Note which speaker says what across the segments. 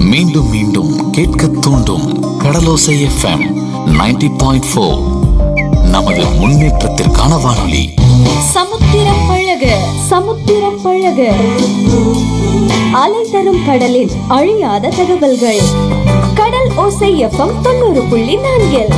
Speaker 1: மீண்டும் மீண்டும் கேட்க தூண்டும் கடலோசை எஃப்எம் 90.4 பாயிண்ட் ஃபோர் நமது முன்னேற்றத்திற்கான வானொலி
Speaker 2: சமுத்திரம் பழக சமுத்திரம் பழக அலை தரும் கடலின் அழியாத தகவல்கள் கடல் ஓசை எஃப்எம் தொண்ணூறு புள்ளி நான்கில்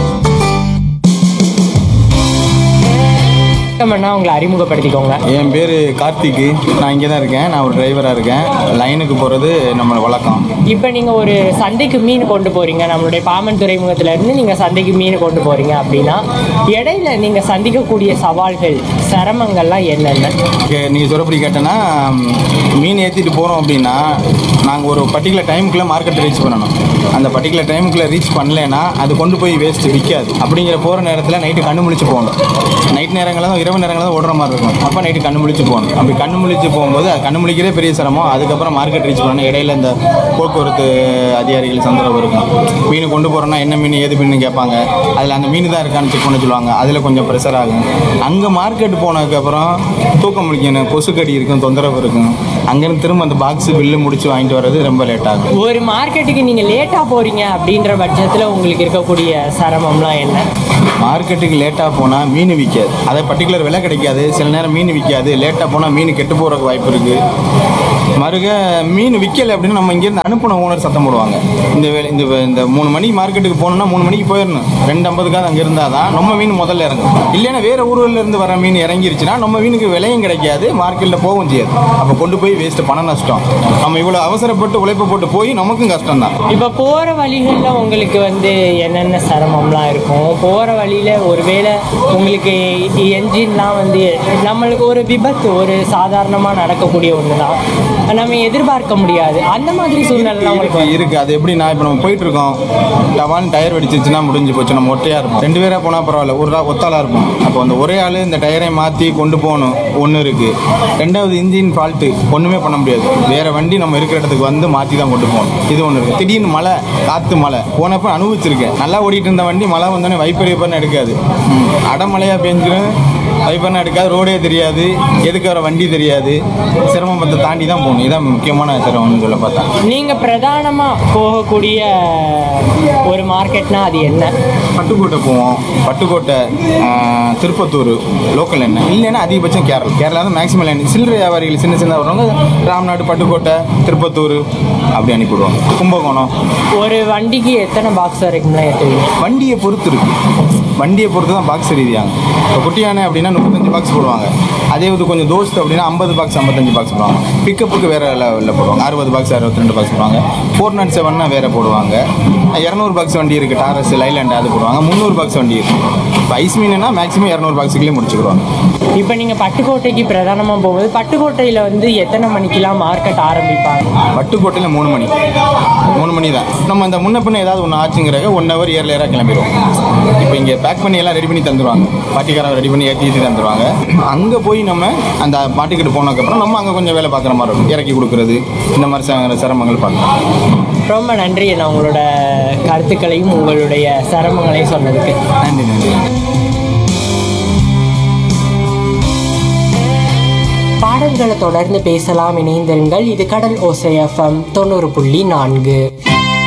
Speaker 3: வணக்கம்ண்ணா உங்களை அறிமுகப்படுத்திக்கோங்க
Speaker 4: என் பேர் கார்த்திக்கு நான் இங்கே தான் இருக்கேன் நான் ஒரு டிரைவராக இருக்கேன் லைனுக்கு போகிறது நம்ம வழக்கம்
Speaker 3: இப்போ நீங்கள் ஒரு சந்தைக்கு மீன் கொண்டு போகிறீங்க நம்மளுடைய பாமன் துறைமுகத்துல இருந்து நீங்கள் சந்தைக்கு மீன் கொண்டு போகிறீங்க அப்படின்னா இடையில நீங்கள் சந்திக்கக்கூடிய சவால்கள் சிரமங்கள்லாம் என்னென்ன
Speaker 4: நீங்கள் சொல்கிறபடி கேட்டேன்னா ம், மீன் ஏற்றிட்டு போகிறோம் அப்படின்னா நாங்கள் ஒரு பர்டிகுலர் டைமுக்குள்ளே மார்க்கெட்டை ரீச் பண்ணணும் அந்த பர்டிகுலர் டைமுக்குள்ளே ரீச் பண்ணலைன்னா அது கொண்டு போய் வேஸ்ட் விற்காது அப்படிங்கிற போகிற நேரத்தில் நைட்டு கண்ணு முழிச்சு போகணும் நைட் நேரங்களில் தான் இரவு நேரங்களில் தான் ஓடுற மாதிரி இருக்கும் அப்போ நைட்டு கண்ணு முழிச்சு போகணும் அப்படி கண்ணு முழிச்சு போகும்போது அது கண்ணு முழிக்கிறே பெரிய சிரமம் அதுக்கப்புறம் மார்க்கெட் ரீச் பண்ணணும் இடையில இந்த போக்குவரத்து அதிகாரிகள் சந்தரவு இருக்கும் மீன் கொண்டு போகிறோன்னா என்ன மீன் ஏது மீன் கேட்பாங்க அதில் அந்த மீன் தான் இருக்கான்னு செக் பண்ண சொல்லுவாங்க அதில் கொஞ்சம் ப்ரெஷர் ஆகும் அங்கே மார்க்கெட் போனதுக்கப்புறம் தூக்கம் முடிக்கணும் கொசுக்கடி இருக்கும் தொந்தரவு இருக்கும் அங்கேருந்து திரும்ப அந்த பாக்ஸ் பில்லு முடிச்சு வாங்கிட்டு வர்றது ரொம்ப லேட் ஆகும்
Speaker 3: ஒரு மார்க்கெட்டுக்கு நீங்கள் லேட்டாக போகிறீங்க அப்படின்ற பட்சத்தில் உங்களுக்கு இருக்கக்கூடிய சிரமம்லாம் என்ன
Speaker 4: மார்க்கெட்டுக்கு லேட்டாக போனால் மீன் விற்காது அதை பர்டிகுலர் விலை கிடைக்காது சில நேரம் மீன் விற்காது லேட்டாக போனால் மீன் கெட்டு போகிறதுக்கு வாய்ப்பு இருக்குது மறுக மீன் விற்கலை அப்படின்னு நம்ம இங்கேருந்து அனுப்பின ஓனர் சத்தம் போடுவாங்க இந்த வேலை இந்த வே- இந்த மூணு மணிக்கு மார்க்கெட்டுக்கு போகணுன்னா மூணு மணிக்கு போயிடணும் ரெண்டு ஐம்பதுக்காக அங்கே இருந்தால் தான் நம்ம மீன் முதல்ல இறங்கும் இல்லைன்னா வேறு ஊர்ல இருந்து வர மீன் இறங்கிருச்சுன்னா நம்ம மீனுக்கு விலையும் கிடைக்காது மார்க்கெட்டில் போகவும் செய்யாது அப்போ கொண்டு போய் வேஸ்ட்டு பணம் நஷ்டம் நம்ம இவ்வளோ அவசரப்பட்டு உழைப்பு போட்டு போய் நமக்கும் கஷ்டம் தான்
Speaker 3: இப்போ போகிற வழிகளில் உங்களுக்கு வந்து என்னென்ன சிரமம்லாம் இருக்கும் போகிற வழியில் ஒருவேளை உங்களுக்கு என்ஜின்லாம் வந்து நம்மளுக்கு ஒரு விபத்து ஒரு சாதாரணமாக நடக்கக்கூடிய ஒன்று தான் நம்ம எதிர்பார்க்க முடியாது அந்த மாதிரி சூழ்நிலைலாம் உங்களுக்கு
Speaker 4: இருக்கு இருக்கு அது எப்படி நான் இப்போ நம்ம போயிட்டு இருக்கோம் டவான் டயர் வெடிச்சிச்சுன்னா முடிஞ்சு போச்சு நம்ம ஒற்றையா இருப்போம் ரெண்டு பேரா போனா பரவாயில்ல ஒரு ஆள் ஒத்தாளா இருப்போம் அப்போ அந்த ஒரே ஆள் இந்த டயரை மாத்தி கொண்டு போகணும் ஒன்று இருக்கு ரெண்டாவது இன்ஜின் ஃபால்ட்டு ஒண்ணுமே பண்ண முடியாது வேற வண்டி நம்ம இருக்கிற இடத்துக்கு வந்து மாத்தி தான் கொண்டு போகணும் இது ஒன்று இருக்கு திடீர்னு மழை காத்து மழை போனப்ப அனுபவிச்சிருக்கேன் நல்லா ஓடிட்டு இருந்த வண்டி மழை வந்தோடனே வைப்பர் வைப்பர்னு எடுக்காது ம், அடமழையா பெஞ்சிரும் வைப்பர்னு எடுக்காது ரோடே தெரியாது எதுக்கு வர வண்டி தெரியாது சிரமத்தை தாண்டி தான் போகணும் இதான் முக்கியமான சிரமம்னு சொல்ல பார்த்தா
Speaker 3: நீங்கள் பிரதானமாக போகக்கூடிய ஒரு மார்க்கெட்னா அது என்ன
Speaker 4: பட்டுக்கோட்டை போவோம் பட்டுக்கோட்டை ஆஹ், திருப்பத்தூர் லோக்கல் எண்ணெய் இல்லைன்னா அதிகபட்சம் கேரளா கேரளா தான் மேக்ஸிமம் லைன் சில்லறை வியாபாரிகள் சின்ன சின்ன வரவங்க ராம்நாடு பட்டுக்கோட்டை திருப்பத்தூர் அப்படி அனுப்பிவிடுவோம் கும்பகோணம்
Speaker 3: ஒரு வண்டிக்கு எத்தனை பாக்ஸ் வரைக்கும்லாம் ஏற்றுவீங்க
Speaker 4: வண்டியை பொறுத்து இருக்கு வண்டியை பொறுத்து தான் பாக்ஸ் ரீதியாங்க இப்போ குட்டியானை அப்படின்னா முப்பத்தஞ்சு பாக்ஸ் போடுவாங்க அதே இது கொஞ்சம் தோஸ்து அப்படின்னா ஐம்பது பாக்ஸ் ஐம்பத்தஞ்சு பாக்ஸ் போடுவாங்க பிக்கப்புக்கு வேற லெவலில் போடுவாங்க அறுபது பாக்ஸ் அறுபத்தி ரெண்டு பாக்ஸ் போடுவாங்க ஃபோர் நாட் செவன்னா வேற போடுவாங்க இரநூறு பாக்ஸ் வண்டி இருக்குது டாரஸ் லைலாண்ட் அது போடுவாங்க முந்நூறு பாக்ஸ் வண்டி இருக்கு இப்போ ஐஸ் மீன்னா மேக்ஸிமம் இரநூறு பாக்ஸுக்குள்ளே முடிச்சுக்கிடுவாங்க
Speaker 3: இப்போ நீங்கள் பட்டுக்கோட்டைக்கு பிரதானமாக போகும்போது பட்டுக்கோட்டையில் வந்து எத்தனை மணிக்கெலாம் மார்க்கெட் ஆரம்பிப்பாங்க
Speaker 4: பட்டுக்கோட்டையில் மூணு மணி மூணு மணி தான் நம்ம இந்த முன்ன பின்ன ஏதாவது ஒன்று ஆச்சுங்கிறக்க ஒன் ஹவர் இயர்லியராக கிளம்பிடுவோம் இப்போ இங்கே பேக் பண்ணி எல்லாம் ரெடி பண்ணி தந்துருவாங்க பாட்டிக்காரன் ரெடி பண்ணி ஏற்றி ஏற்றி தந்துருவாங்க அங்கே போய் நம்ம அந்த பாட்டிக்கிட்டு போனதுக்கப்புறம் நம்ம அங்கே கொஞ்சம் வேலை பார்க்குற மாதிரி இருக்கும் இறக்கி கொடுக்குறது இந்த மாதிரி ச- சிரமங்கள் பார்க்கலாம்
Speaker 3: ரொம்ப நன்றி நான் உங்களோட கருத்துக்களையும் உங்களுடைய சிரமங்களையும் சொன்னதுக்கு
Speaker 4: நன்றி நன்றி
Speaker 3: பாடல்களை தொடர்ந்து பேசலாம் இணைந்திருங்கள் இது கடல் ஓசை எஃப்எம் தொண்ணூறு புள்ளி நான்கு